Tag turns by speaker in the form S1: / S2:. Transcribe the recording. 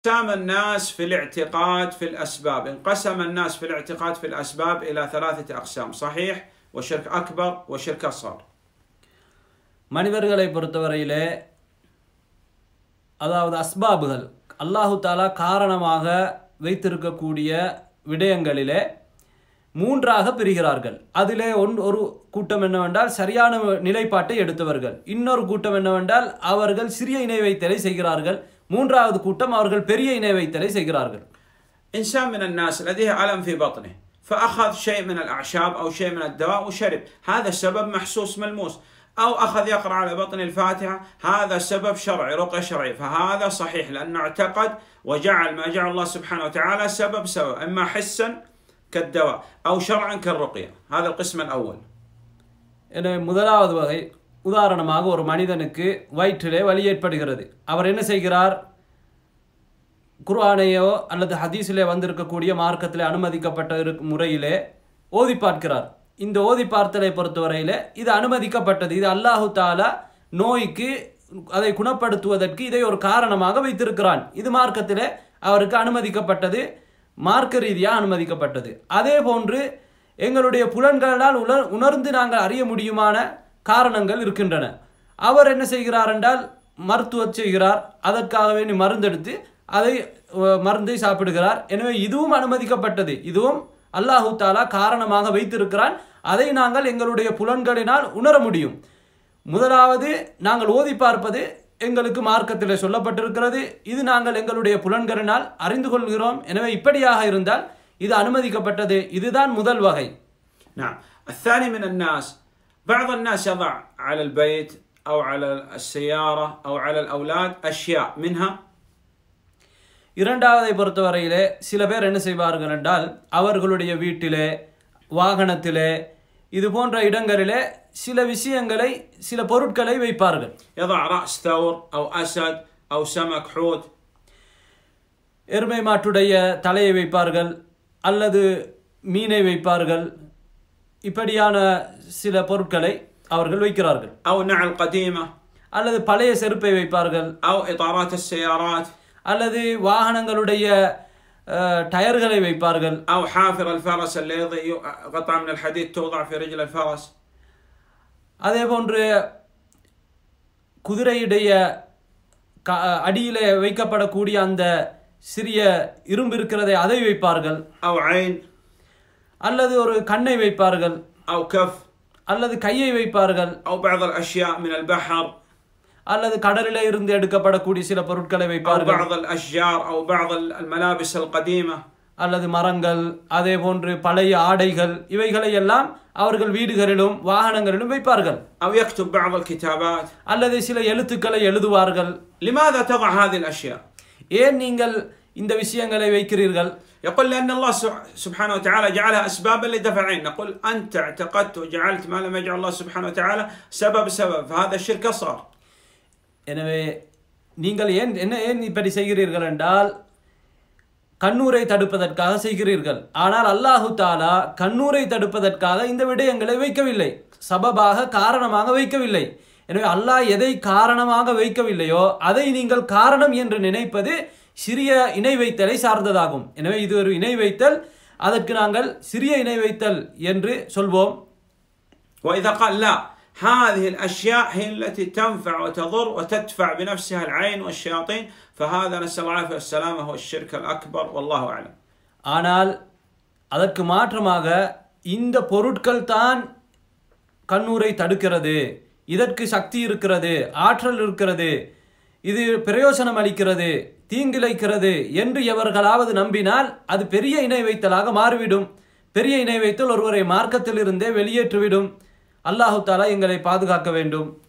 S1: انقسام الناس في الاعتقاد في الأسباب انقسم الناس في الاعتقاد في الأسباب إلى ثلاثة أقسام صحيح وشرك أكبر وشرك أصغر
S2: மனிதர்களை பொறுத்தவரையிலே அதாவது அஸ்பாபுகள் அல்லாஹு தாலா காரணமாக வைத்திருக்கக்கூடிய விடயங்களிலே மூன்றாக பிரிகிறார்கள் அதிலே ஒன் ஒரு கூட்டம் என்னவென்றால் சரியான நிலைப்பாட்டை எடுத்தவர்கள் இன்னொரு கூட்டம் என்னவென்றால் அவர்கள் சிறிய இணை வைத்தலை செய்கிறார்கள் மூன்றாவது கூட்டம் அவர்கள் பெரிய இணை வைத்தலை செய்கிறார்கள்
S1: إنسان من الناس لديه ألم في بطنه فأخذ شيء من الأعشاب أو شيء من الدواء وشرب هذا سبب محسوس ملموس أو أخذ يقرأ على بطن الفاتحة هذا سبب شرعي رقية شرعي فهذا صحيح لأنه اعتقد وجعل ما جعل الله سبحانه وتعالى سبب سبب إما حسا كالدواء أو شرعا كالرقية هذا القسم الأول
S2: எனவே முதலாவது வகை உதாரணமாக ஒரு மனிதனுக்கு வயிற்றிலே வலி ஏற்படுகிறது அவர் என்ன செய்கிறார் குர்ஆனையோ அல்லது ஹதீஸிலே வந்திருக்கக்கூடிய மார்க்கத்திலே அனுமதிக்கப்பட்ட இருக்- முறையிலே ஓதி பார்க்கிறார் இந்த ஓதி பார்த்தலை பொறுத்தவரையிலே இது அனுமதிக்கப்பட்டது இது அல்லாஹு தாலா நோய்க்கு அதை குணப்படுத்துவதற்கு இதை ஒரு காரணமாக வைத்திருக்கிறான் இது மார்க்கத்திலே அவருக்கு அனுமதிக்கப்பட்டது மார்க்க ரீதியாக அனுமதிக்கப்பட்டது அதே போன்று எங்களுடைய புலன்களால் உணர் உணர்ந்து நாங்கள் அறிய முடியுமான காரணங்கள் இருக்கின்றன அவர் என்ன செய்கிறார் என்றால் மருத்துவம் செய்கிறார் அதற்காக வேண்டி மருந்தெடுத்து அதை அஹ், மருந்தை சாப்பிடுகிறார் எனவே இதுவும் அனுமதிக்கப்பட்டது இதுவும் அல்லாஹு தாலா காரணமாக வைத்திருக்கிறான் அதை நாங்கள் எங்களுடைய புலன்களினால் உணர முடியும் முதலாவது நாங்கள் ஓதி பார்ப்பது எங்களுக்கு மார்க்கத்தில் சொல்லப்பட்டிருக்கிறது இது நாங்கள் எங்களுடைய புலன்களினால் அறிந்து கொள்கிறோம் எனவே இப்படியாக இருந்தால் இது அனுமதிக்கப்பட்டது இதுதான் முதல் வகை
S1: نعم الثاني من الناس بعض الناس يضع على البيت أو على السيارة أو على الأولاد أشياء منها
S2: இரண்டாவதை பொறுத்தவரையிலே சில பேர் என்ன செய்வார்கள் என்றால் அவர்களுடைய வீட்டிலே வாகனத்திலே இது போன்ற இடங்களிலே சில விஷயங்களை சில பொருட்களை வைப்பார்கள்
S1: يضع رأس ثور أو أسد أو سمك حوت
S2: எருமை மாட்டுடைய தலையை வைப்பார்கள் அல்லது மீனை வைப்பார்கள் இப்படியான சில பொருட்களை அவர்கள் வைக்கிறார்கள்
S1: أو نعل قديمة
S2: அல்லது பழைய செருப்பை வைப்பார்கள்
S1: أو إطارات السيارات
S2: அல்லது வாகனங்களுடைய அஹ், டயர்களை வைப்பார்கள்
S1: أو حافر الفرس الذي ي- قطعة من الحديد توضع في رجل الفرس
S2: அதே போன்று குதிரையுடைய க அடியிலே வைக்கப்படக்கூடிய அந்த சிறிய இரும்பு இருக்கிறதை அதை வைப்பார்கள்
S1: أو عين
S2: அல்லது ஒரு கண்ணை வைப்பார்கள்
S1: أو كف
S2: அல்லது கையை வைப்பார்கள்
S1: أو بعض الأشياء من البحر
S2: அல்லது கடலிலே இருந்து எடுக்கப்படக்கூடிய சில பொருட்களை
S1: أو
S2: வைப்பார்கள்
S1: بعض الأشجار أو بعض الملابس القديمة
S2: அல்லது மரங்கள் அதே போன்று பழைய ஆடைகள் இவைகளை எல்லாம் அவர்கள் வீடுகளிலும் வாகனங்களிலும் வைப்பார்கள்
S1: أو يكتب بعض الكتابات
S2: அல்லது சில எழுத்துக்களை எழுதுவார்கள்
S1: لماذا تضع هذه الأشياء؟
S2: ஏன் நீங்கள் இந்த விஷயங்களை வைக்கிறீர்கள்
S1: يقول لأن الله سب- سبحانه وتعالى جعلها أسبابا لدفعين نقول أنت اعتقدت وجعلت ما لم يجعل الله سبحانه وتعالى سبب سبب فهذا الشرك أصغر
S2: எனவே நீங்கள் ஏன் என்ன ஏன் இப்படி செய்கிறீர்கள் என்றால் கண்ணூரை தடுப்பதற்காக செய்கிறீர்கள் ஆனால் அல்லாஹு தாலா கண்ணூரை தடுப்பதற்காக இந்த விடயங்களை வைக்கவில்லை சபபாக காரணமாக வைக்கவில்லை எனவே அல்லாஹ் எதை காரணமாக வைக்கவில்லையோ அதை நீங்கள் காரணம் என்று நினைப்பது சிறிய இணை வைத்தலை சார்ந்ததாகும் எனவே இது ஒரு இணை வைத்தல் அதற்கு நாங்கள் சிறிய இணை வைத்தல் என்று சொல்வோம்
S1: وإذا قال لا هذه الأشياء هي التي تنفع وتضر وتدفع بنفسها العين والشياطين فهذا نسأل الله العافية والسلامة هو الشرك الأكبر والله أعلم
S2: ஆனால் அதற்கு மாற்றமாக இந்த பொருட்கள் தான் கண்ணூரை தடுக்கிறது இதற்கு சக்தி இருக்கிறது ஆற்றல் இருக்கிறது இது பிரயோசனம் அளிக்கிறது தீங்கிழைக்கிறது என்று எவர்களாவது நம்பினால் அது பெரிய இணை வைத்தலாக மாறிவிடும் பெரிய இணை வைத்தல் ஒருவரை மார்க்கத்திலிருந்தே வெளியேற்றிவிடும் அல்லாஹு தாலா எங்களை பாதுகாக்க வேண்டும்